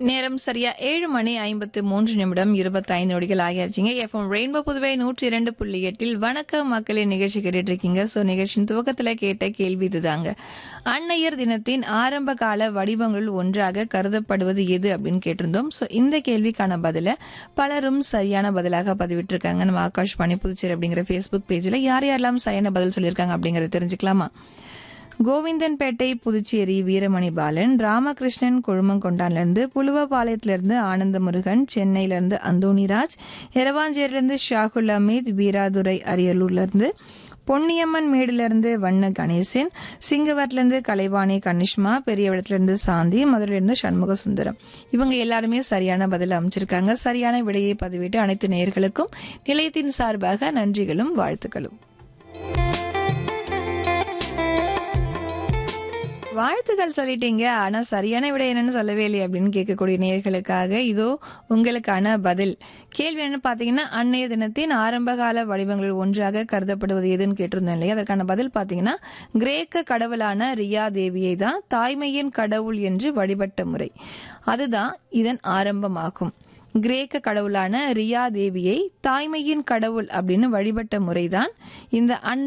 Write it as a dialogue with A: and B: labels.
A: நேரம் சரியா ஏழு மணி ஐம்பத்து மூன்று நிமிடம் இருபத்தைந்து நொடிகள் ஆகியாச்சுங்க எஃப்எம் ரெயின்போ புதுவை நூற்றி இரண்டு புள்ளி எட்டில் வணக்கம் மக்களின் நிகழ்ச்சி கேட்டுட்டு இருக்கீங்க ஸோ நிகழ்ச்சியின் துவக்கத்துல கேட்ட கேள்வி இதுதாங்க அன்னையர் தினத்தின் ஆரம்ப கால வடிவங்கள் ஒன்றாக கருதப்படுவது எது அப்படின்னு கேட்டிருந்தோம் ஸோ இந்த கேள்விக்கான பதில பலரும் சரியான பதிலாக பதிவிட்டிருக்காங்க நம்ம ஆகாஷ்வாணி புதுச்சேரி அப்படிங்கிற ஃபேஸ்புக் பேஜில் யார் யாரெல்லாம் சரியான பதில் சொல்லியிருக்காங்க அப்படிங்கறத தெரிஞ்சுக்கலாமா கோவிந்தன்பேட்டை புதுச்சேரி வீரமணி பாலன் ராமகிருஷ்ணன் கொழுமங்கொண்டான்லேருந்து புலுவபாளையத்திலிருந்து ஆனந்த முருகன் சென்னையிலேருந்து அந்தோணிராஜ் எரவாஞ்சேரியிலேருந்து ஷாகுல் அமீத் வீராதுரை அரியலூர்லேருந்து பொன்னியம்மன் மேடிலிருந்து வண்ண கணேசன் சிங்கவரத்திலிருந்து கலைவாணி கனிஷ்மா பெரியவிடத்திலிருந்து சாந்தி மதுரையிலிருந்து சண்முக சுந்தரம் இவங்க எல்லாருமே சரியான பதில் அமைச்சிருக்காங்க சரியான விடையை பதிவிட்டு அனைத்து நேயர்களுக்கும் நிலையத்தின் சார்பாக நன்றிகளும் வாழ்த்துக்களும் வாழ்த்துக்கள் சொல்லிட்டீங்க ஆனா சரியான விடை என்னன்னு சொல்லவே இல்லையே அப்படின்னு கேட்கக்கூடிய நேயர்களுக்காக இதோ உங்களுக்கான பதில் கேள்வி என்ன பாத்தீங்கன்னா அன்னைய தினத்தின் ஆரம்பகால வடிவங்களில் ஒன்றாக கருதப்படுவது எதுன்னு கேட்டிருந்தோம் இல்லையா அதற்கான பதில் பாத்தீங்கன்னா கிரேக்க கடவுளான ரியா தேவியை தான் தாய்மையின் கடவுள் என்று வழிபட்ட முறை அதுதான் இதன் ஆரம்பமாகும் கிரேக்க கடவுளான ரியா தேவியை தாய்மையின் கடவுள் அப்படின்னு வழிபட்ட முறைதான் இந்த அன்